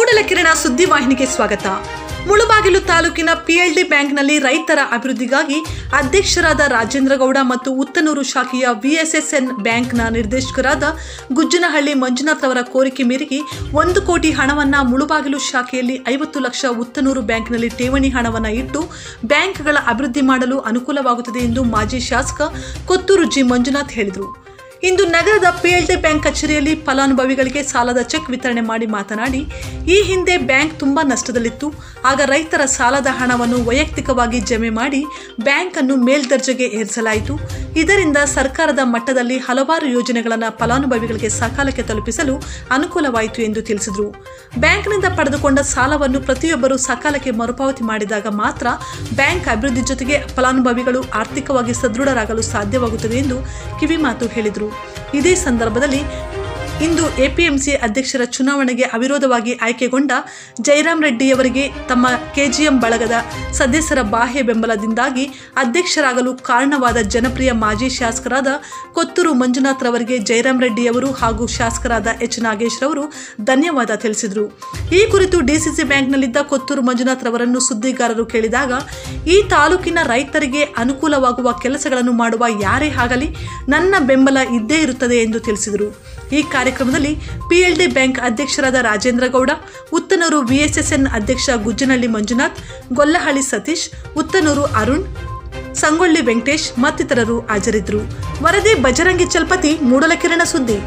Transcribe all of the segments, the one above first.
ಮೂಡಲಕಿರಣ ಸುದ್ದಿವಾಹಿನಿಗೆ ಸ್ವಾಗತ ಮುಳುಬಾಗಿಲು ತಾಲೂಕಿನ ಪಿಎಲ್ಡಿ ಬ್ಯಾಂಕ್ನಲ್ಲಿ ರೈತರ ಅಭಿವೃದ್ಧಿಗಾಗಿ ಅಧ್ಯಕ್ಷರಾದ ರಾಜೇಂದ್ರ ಗೌಡ ಮತ್ತು ಉತ್ತನೂರು ಶಾಖೆಯ ವಿಎಸ್ಎಸ್ಎನ್ ಬ್ಯಾಂಕ್ನ ನಿರ್ದೇಶಕರಾದ ಗುಜ್ಜನಹಳ್ಳಿ ಮಂಜುನಾಥ್ ಅವರ ಕೋರಿಕೆ ಮೇರೆಗೆ ಒಂದು ಕೋಟಿ ಹಣವನ್ನು ಮುಳುಬಾಗಿಲು ಶಾಖೆಯಲ್ಲಿ ಐವತ್ತು ಲಕ್ಷ ಉತ್ತನೂರು ಬ್ಯಾಂಕ್ನಲ್ಲಿ ಠೇವಣಿ ಹಣವನ್ನು ಇಟ್ಟು ಬ್ಯಾಂಕ್ಗಳ ಅಭಿವೃದ್ಧಿ ಮಾಡಲು ಅನುಕೂಲವಾಗುತ್ತದೆ ಎಂದು ಮಾಜಿ ಶಾಸಕ ಕೊತ್ತೂರು ಜಿ ಮಂಜುನಾಥ್ ಹೇಳಿದರು ಇಂದು ನಗರದ ಪಿಎಲ್ಡಿ ಬ್ಯಾಂಕ್ ಕಚೇರಿಯಲ್ಲಿ ಫಲಾನುಭವಿಗಳಿಗೆ ಸಾಲದ ಚೆಕ್ ವಿತರಣೆ ಮಾಡಿ ಮಾತನಾಡಿ ಈ ಹಿಂದೆ ಬ್ಯಾಂಕ್ ತುಂಬಾ ನಷ್ಟದಲ್ಲಿತ್ತು ಆಗ ರೈತರ ಸಾಲದ ಹಣವನ್ನು ವೈಯಕ್ತಿಕವಾಗಿ ಜಮೆ ಮಾಡಿ ಬ್ಯಾಂಕ್ ಅನ್ನು ಮೇಲ್ದರ್ಜೆಗೆ ಏರಿಸಲಾಯಿತು ಇದರಿಂದ ಸರ್ಕಾರದ ಮಟ್ಟದಲ್ಲಿ ಹಲವಾರು ಯೋಜನೆಗಳನ್ನು ಫಲಾನುಭವಿಗಳಿಗೆ ಸಕಾಲಕ್ಕೆ ತಲುಪಿಸಲು ಅನುಕೂಲವಾಯಿತು ಎಂದು ತಿಳಿಸಿದರು ಬ್ಯಾಂಕ್ನಿಂದ ಪಡೆದುಕೊಂಡ ಸಾಲವನ್ನು ಪ್ರತಿಯೊಬ್ಬರು ಸಕಾಲಕ್ಕೆ ಮರುಪಾವತಿ ಮಾಡಿದಾಗ ಮಾತ್ರ ಬ್ಯಾಂಕ್ ಅಭಿವೃದ್ಧಿ ಜೊತೆಗೆ ಫಲಾನುಭವಿಗಳು ಆರ್ಥಿಕವಾಗಿ ಸದೃಢರಾಗಲು ಸಾಧ್ಯವಾಗುತ್ತದೆ ಎಂದು ಕಿವಿಮಾತು ಹೇಳಿದರು ಇದೇ ಸಂದರ್ಭದಲ್ಲಿ ಇಂದು ಎಪಿಎಂಸಿ ಅಧ್ಯಕ್ಷರ ಚುನಾವಣೆಗೆ ಅವಿರೋಧವಾಗಿ ಆಯ್ಕೆಗೊಂಡ ಜಯರಾಮ್ ರೆಡ್ಡಿಯವರಿಗೆ ತಮ್ಮ ಕೆಜಿಎಂ ಬಳಗದ ಸದಸ್ಯರ ಬಾಹ್ಯ ಬೆಂಬಲದಿಂದಾಗಿ ಅಧ್ಯಕ್ಷರಾಗಲು ಕಾರಣವಾದ ಜನಪ್ರಿಯ ಮಾಜಿ ಶಾಸಕರಾದ ಕೊತ್ತೂರು ಮಂಜುನಾಥ್ ರವರಿಗೆ ಜಯರಾಮ್ ರೆಡ್ಡಿಯವರು ಹಾಗೂ ಶಾಸಕರಾದ ಎಚ್ ನಾಗೇಶ್ ರವರು ಧನ್ಯವಾದ ತಿಳಿಸಿದರು ಈ ಕುರಿತು ಡಿಸಿಸಿ ಬ್ಯಾಂಕ್ನಲ್ಲಿದ್ದ ಕೊತ್ತೂರು ಮಂಜುನಾಥ್ ರವರನ್ನು ಸುದ್ದಿಗಾರರು ಕೇಳಿದಾಗ ಈ ತಾಲೂಕಿನ ರೈತರಿಗೆ ಅನುಕೂಲವಾಗುವ ಕೆಲಸಗಳನ್ನು ಮಾಡುವ ಯಾರೇ ಆಗಲಿ ನನ್ನ ಬೆಂಬಲ ಇದ್ದೇ ಇರುತ್ತದೆ ಎಂದು ತಿಳಿಸಿದರು ಈ ಕಾರ್ಯಕ್ರಮದಲ್ಲಿ ಪಿಎಲ್ಡಿ ಬ್ಯಾಂಕ್ ಅಧ್ಯಕ್ಷರಾದ ರಾಜೇಂದ್ರ ಗೌಡ ಉತ್ತನೂರು ವಿಎಸ್ಎಸ್ಎನ್ ಅಧ್ಯಕ್ಷ ಗುಜ್ಜನಹಳ್ಳಿ ಮಂಜುನಾಥ್ ಗೊಲ್ಲಹಳ್ಳಿ ಸತೀಶ್ ಉತ್ತನೂರು ಅರುಣ್ ಸಂಗೊಳ್ಳಿ ವೆಂಕಟೇಶ್ ಮತ್ತಿತರರು ಹಾಜರಿದ್ದರು ವರದಿ ಬಜರಂಗಿ ಚಲ್ಪತಿ ಮೂಡಲಕಿರಣ ಸುದ್ದಿ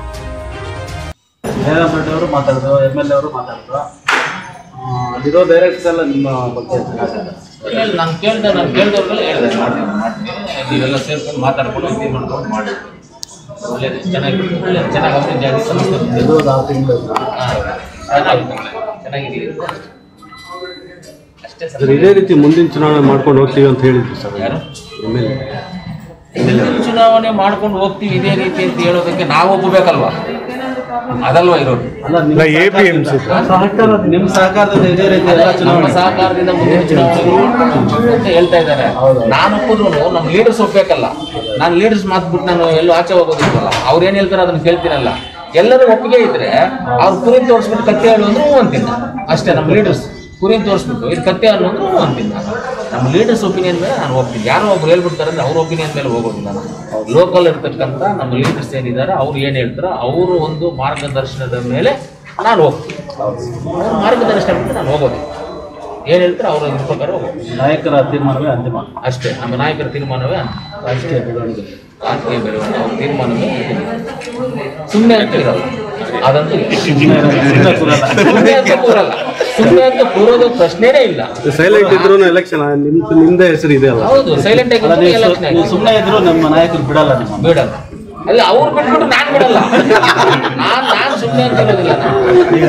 ಜಯರಾಮ್ ರೆಡ್ಡಿ ಅವರು ಮಾತಾಡಿದ್ರು ಎಮ್ ಎಲ್ ಎ ಅವರು ಮಾತಾಡಿದ್ರು ಆ, ಅಲ್ಲಿರೋ ಡೈರೆಕ್ಟರ್ಸ್ ಎಲ್ಲ ನಿಮ್ಮ ಬಗ್ಗೆ ಹೇಳಿ ನಾನು ಕೇಳ್ದೆ ನಾನು ಕೇಳ್ದವ್ರಿಗೆಲ್ಲ ಹೇಳಿದೆ ಮಾಡ್ತೀನಿ ಮಾಡ್ತೀನಿ ನೀವೆಲ್ಲ ಸೇರ್ಕೊಂಡು ಮಾತಾಡ್ಕೊಂಡು ಇದು ಮಾಡ್ಕೊಂಡು ಮಾಡಿ ಒಳ್ಳೇದು ಚೆನ್ನಾಗಿ ಒಳ್ಳೆ ಚೆನ್ನಾಗಿ ಅಭಿವೃದ್ಧಿ ಆಗಿ ಸಂಸ್ಥೆ ಬಂದಿದೆ. ಇದು ಒಂದು ಆರು ತಿಂಗಳು ಹಾ, ಚೆನ್ನಾಗಿದೆ ಚೆನ್ನಾಗಿದೆ ಅಷ್ಟೇ ಸರ್ ಸರ್ ಇದೇ ರೀತಿ ಮುಂದಿನ ಚುನಾವಣೆ ಮಾಡ್ಕೊಂಡು ಹೋಗ್ತೀವಿ ಅಂತ ಹೇಳಿದ್ರು ಸರ್ ಯಾರು ಎಮ್ ಎಲ್ ಮುಂದಿನ ಚುನಾವಣೆ ಮಾಡ್ಕೊಂಡು ಹೋಗ್ತೀವಿ ಇದೇ ರೀತಿ ಅಂತ ಹೇಳೋದಕ್ಕೆ ನಾವು ಒಪ್ಪಬೇಕಲ್ವಾ ಅದಲ್ವಾ ಇರೋದು ಅಲ್ಲ ನಿಮ್ಮ ಎ ಪಿ ಎಮ್ ಸಿ ಸಹಕಾರ ನಿಮ್ಮ ಸಹಕಾರದಿಂದ ಇದೇ ರೀತಿ ಎಲ್ಲ ನಮ್ಮ ಚುನಾವಣೆ ಸಹಕಾರದಿಂದ ಮುಂದಿನ ಚುನಾವಣೆ ಅಂತ ಹೇಳ್ತಾ ಇದ್ದಾರೆ ನಾನು ಒಪ್ಪಿದ್ರು ನಮ್ಮ ಲೀಡರ್ಸ್ ಒಪ್ಬೇಕಲ್ಲ ನಾನು ಲೀಡರ್ಸ್ ಮಾತ್ಬಿಟ್ಟು ನಾನು ಎಲ್ಲೂ ಆಚೆ ಹೋಗೋದಿಲ್ವಲ್ಲ ಅವ್ರು ಏನ್ ಹೇಳ್ತಾರೆ ಅದನ್ನ ಕೇಳ್ತೀನಲ್ಲ ಎಲ್ಲರೂ ಒಪ್ಪಿಗೆ ಇದ್ರೆ ಅವ್ರು ಕುರಿ ತೋರಿಸ್ಬಿಟ್ಟು ಕತ್ತೆ ಹೇಳು ಅಂದ್ರೆ ಹ್ಞೂ ಅಂತೀನಿ ನಾನು. ಅಷ್ಟೇ ನಮ್ಮ ಲೀಡರ್ಸ್ ಕುರಿ ತೋರಿಸ್ಬಿಟ್ಟು ಇದು ಕತ್ತೆ ಹೇಳು ಅಂದ್ರೆ ಹ್ಞೂ ಅಂತೀನಿ ನಾನು ನಮ್ಮ ಲೀಡರ್ಸ್ ಒಪಿನಿಯನ್ ಮೇಲೆ ನಾನು ಹೋಗ್ತೀನಿ ಯಾರೋ ಒಬ್ರು ಹೇಳ್ಬಿಡ್ತಾರೆ ಅಂದ್ರೆ ಅವ್ರ ಒಪಿನಿಯನ್ ಮೇಲೆ ಹೋಗೋದಿಲ್ಲ ನಾನು ಲೋಕಲ್ ಇರ್ತಕ್ಕಂಥ ನಮ್ಮ ಲೀಡರ್ಸ್ ಏನಿದ್ದಾರೆ ಅವ್ರು ಏನು ಹೇಳ್ತಾರೋ ಅವರು ಒಂದು ಮಾರ್ಗದರ್ಶನದ ಮೇಲೆ ನಾನು ಹೋಗ್ತೀನಿ ಅವ್ರ ಮಾರ್ಗದರ್ಶನ ಬಿಟ್ಟು ನಾನು ಹೋಗೋದಿಲ್ಲ ಏನು ಹೇಳ್ತಾರೆ ಅವ್ರ ಇದ್ರ ಪ್ರಕಾರ ಹೋಗ್ತೀನಿ ನಾಯಕರ ತೀರ್ಮಾನವೇ ಅಂತಿಮ ಅಷ್ಟೇ ನಮ್ಮ ನಾಯಕರ ತೀರ್ಮಾನವೇ ರಾಜಕೀಯ ಬೆಳವಣಿಗೆ ರಾಜಕೀಯ ಬೆಳವಣಿಗೆ ಅವ್ರ ತೀರ್ಮಾನವೇ ಸುಮ್ಮನೆ ಅಂತ ಇರಲ್ಲ ಅದಂತೂ ಇಲ್ಲ. ಸುಮ್ಮನೆ ಕೂರಲ್ಲ. ಸುಮ್ಮನೆ ಅಂತ ಕೂರಲ್ಲ ಸುಮ್ಮನೆ ಅಂತ ಕೂರೋದು ಪ್ರಶ್ನೆನೇ ಇಲ್ಲ ಸೈಲೆಂಟ್ ಇದ್ರು ಎಲೆಕ್ಷನ್ ನಿಮ್ದು ನಿಮ್ದೇ ಹೆಸರು ಇದೆ ಅಲ್ಲ ಹೌದು ಸೈಲೆಂಟ್ ಅಲ್ಲ ಆಗಿ ನೀವು election ಸು- ಆಗಿ. ನೀವು ಸುಮ್ಮನೆ ಇದ್ರು ನಮ್ಮ ನಾಯಕರು ಬಿಡಲ್ಲ ನಿಮ್ಮ ಬಿಡಲ್ಲ ಅಲ್ಲ ಅವ್ರು ಬಿಟ್ಬಿಟ್ಟು ನಾನು ಬಿಡಲ್ಲ ನಾನ್ ನಾನು ಸುಮ್ಮನೆ ಅಂತ ಇರೋದಿಲ್ಲ ನಾನು. ಈಗ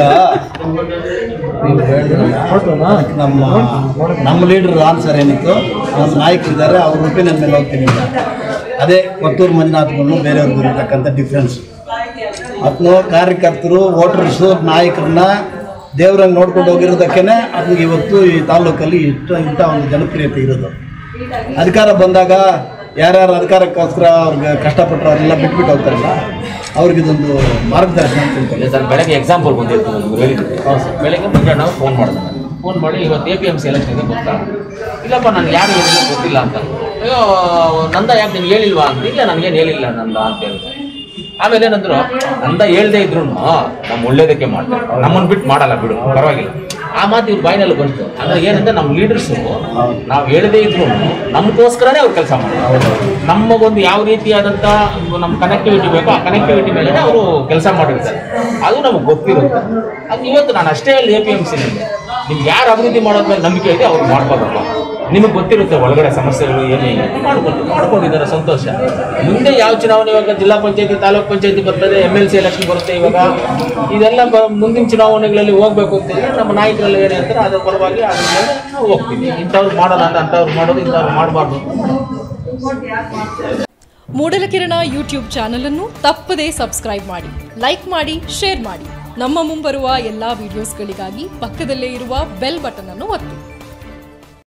ನೀವು ಹೇಳಿದ್ರಲ್ಲ ನಮ್ಮ ನಮ್ಮ ಲೀಡರ್ ರಾಮ್ ಸರ್ ಏನಿತ್ತು ನಮ್ಮ ನಾಯಕರಿದ್ದಾರೆ ಅವ್ರ ಒಪಿನಿಯನ್ ಮೇಲೆ ಹೋಗ್ತೀನಿ ಅಂತ. ಅದೇ ಕೊತ್ತೂರು ಮಂಜುನಾಥ್ಗಳು ಬೇರೆಯವ್ರಿಗೂ ಇರತಕ್ಕಂಥ ಡಿಫ್ರೆನ್ಸ್ ಅದನ್ನು ಕಾರ್ಯಕರ್ತರು ವೋಟರ್ಸು ನಾಯಕರನ್ನ ದೇವ್ರಂಗೆ ನೋಡ್ಕೊಂಡು ಹೋಗಿರೋದಕ್ಕೇ ಅದಕ್ಕೆ ಇವತ್ತು ಈ ತಾಲೂಕಲ್ಲಿ ಇಷ್ಟು ಇಂಥ ಒಂದು ಜನಪ್ರಿಯತೆ ಇರೋದು ಅಧಿಕಾರ ಬಂದಾಗ ಯಾರ್ಯಾರು ಅಧಿಕಾರಕ್ಕೋಸ್ಕರ ಅವ್ರಿಗೆ ಕಷ್ಟಪಟ್ಟರು ಅವರೆಲ್ಲ ಬಿಟ್ಬಿಟ್ಟು ಹೋಗ್ತಾರಲ್ಲ ಅವ್ರಿಗಿದೊಂದು ಮಾರ್ಗದರ್ಶನ ಅಂತ ತಿಳ್ಕೊಳ್ಳಿ ಇಲ್ಲ ಸರ್ ಬೆಳಗ್ಗೆ ಎಕ್ಸಾಂಪಲ್ ಬಂದಿತ್ತು ಇವ್ರು ಹೇಳಿದ್ರು ಬೆಳಗ್ಗೆ ಮುಂಜಾನೆ ನಾವು ಫೋನ್ ಮಾಡಿದೆ ಫೋನ್ ಮಾಡಿ ಇವತ್ತು A P M C election ಇದೆ ಗೊತ್ತಾ ಇಲ್ಲಪ್ಪ ನನಗೆ ಯಾರು ಹೇಳಿಲ್ಲ ಗೊತ್ತಿಲ್ಲ ಅಂತ ಅಯ್ಯೋ ನಂದ ಯಾಕೆ ನಿಮ್ಗೆ ಹೇಳಿಲ್ವಾ ಅಂತ ಇಲ್ಲ ನನಗೇನು ಹೇಳಿಲ್ಲ ನಂದ ಅಂತ ಹೇಳಿದೆ ಆಮೇಲೆ ಏನಂದ್ರು ನಂದ ಹೇಳ್ದೆ ಇದ್ರು ನಮ್ಮ ಒಳ್ಳೇದಕ್ಕೆ ಮಾಡ್ತಾರೆ ನಮ್ಮನ್ನು ಬಿಟ್ಟು ಮಾಡಲ್ಲ ಬಿಡು ಪರವಾಗಿಲ್ಲ ಆ ಮಾತು ಇವ್ರ ಬಾಯಿನಲ್ಲಿ ಬಂತು ಅಂದ್ರೆ ಏನಂದ್ರೆ ನಮ್ಮ ಲೀಡರ್ಸು ನಾವು ಹೇಳದೇ ಇದ್ರು ನಮಗೋಸ್ಕರನೇ ಅವ್ರು ಕೆಲಸ ಮಾಡ್ತಾರೆ ನಮಗೊಂದು ಯಾವ ರೀತಿಯಾದಂಥ ನಮ್ಮ ಕನೆಕ್ಟಿವಿಟಿ ಬೇಕೋ ಆ ಕನೆಕ್ಟಿವಿಟಿ ಮೇಲೆ ಅವರು ಕೆಲಸ ಮಾಡಿರ್ತಾರೆ ಅದು ನಮಗೆ ಗೊತ್ತಿರುತ್ತೆ ಅದು ಇವತ್ತು ನಾನು ಅಷ್ಟೇ ಹೇಳಿ ಎ ಪಿ ಎಮ್ ಸಿನಲ್ಲಿ ನಿಮ್ಗೆ ಯಾರು ಅಭಿವೃದ್ಧಿ ಮಾಡೋದ್ ಮೇಲೆ ನಂಬಿಕೆ ಇದೆ ಅವ್ರು ಮಾಡ್ಬೋದಪ್ಪ ನಿಮಗೆ ಗೊತ್ತಿರುತ್ತೆ ಒಳಗಡೆ ಸಮಸ್ಯೆಗಳು ಏನೇನು ಮಾಡ್ಕೊಂಡು ಮಾಡ್ಕೊಂಡಿದ್ದಾರೆ ಸಂತೋಷ ಮುಂದೆ ಯಾವ ಚುನಾವಣೆ ಇವಾಗ ಜಿಲ್ಲಾ ಪಂಚಾಯತಿ ತಾಲೂಕ್ ಪಂಚಾಯತಿ ಬರ್ತದೆ ಎಮ್ ಎಲ್ ಸಿ ಎಲೆಕ್ಷನ್ ಬರುತ್ತೆ ಇವಾಗ ಇದೆಲ್ಲ ಬ ಮುಂದಿನ ಚುನಾವಣೆಗಳಲ್ಲಿ ಹೋಗ್ಬೇಕು ಅಂತ ಹೇಳಿ ನಮ್ಮ ನಾಯಕರೆಲ್ಲ ಏನು ಹೇಳ್ತಾರೆ ಅದ್ರ ಪರವಾಗಿ ಅದ್ರ ಮೇಲೆ ನಾವು ಹೋಗ್ತೀವಿ ಇಂಥವ್ರು ಮಾಡೋಣ ಅಂತ ಅಂಥವ್ರು ಮಾಡೋದು ಇಂಥವ್ರು ಮಾಡಬಾರ್ದು ಮೂಡಲಕಿರಣ ಯೂಟ್ಯೂಬ್ ಚಾನಲ್ ಅನ್ನು ತಪ್ಪದೇ ಸಬ್ಸ್ಕ್ರೈಬ್ ಮಾಡಿ ಲೈಕ್ ಮಾಡಿ ಶೇರ್ ಮಾಡಿ ನಮ್ಮ ಮುಂಬರುವ ಎಲ್ಲಾ ವಿಡಿಯೋಸ್ಗಳಿಗಾಗಿ ಪಕ್ಕದಲ್ಲೇ ಇರುವ ಬೆಲ್ ಬಟನ್ ಅನ್ನು ಒತ್ತಿ